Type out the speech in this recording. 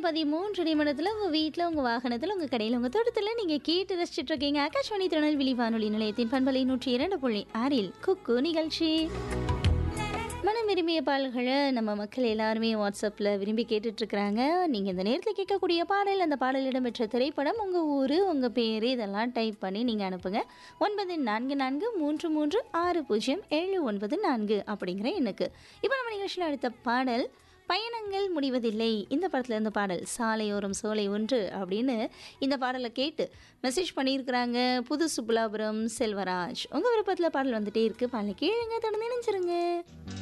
பதிமூன்று நிமிடத்தில் உங்கள் வீட்டில் உங்கள் வாகனத்தில் உங்கள் கடையில் உங்கள் தோட்டத்தில் நீங்கள் கேட்டு ரசிச்சுட்டு இருக்கீங்க ஆகாஷ்வாணி திருநெல்வேலி வானொலி நிலையத்தின் பண்பலை நூற்றி இரண்டு புள்ளி ஆறில் குக்கு நிகழ்ச்சி மனம் விரும்பிய பாடல்களை நம்ம மக்கள் எல்லாருமே வாட்ஸ்அப்பில் விரும்பி கேட்டுட்ருக்குறாங்க நீங்கள் இந்த நேரத்தில் கேட்கக்கூடிய பாடல் அந்த பாடல் இடம்பெற்ற திரைப்படம் உங்கள் ஊர் உங்கள் பேர் இதெல்லாம் டைப் பண்ணி நீங்கள் அனுப்புங்க ஒன்பது நான்கு நான்கு மூன்று மூன்று ஆறு பூஜ்ஜியம் ஏழு ஒன்பது நான்கு அப்படிங்கிற எண்ணுக்கு இப்போ நம்ம நிகழ்ச்சியில் அடுத்த பாடல் பயணங்கள் முடிவதில்லை இந்த படத்தில் இருந்த பாடல் சாலையோரம் சோலை ஒன்று அப்படின்னு இந்த பாடலை கேட்டு மெசேஜ் பண்ணியிருக்கிறாங்க புது சுப்புலாபுரம் செல்வராஜ் உங்கள் விருப்பத்தில் பாடல் வந்துட்டே இருக்குது பாடலை கேளுங்க தொடர்ந்து நினைச்சிருங்க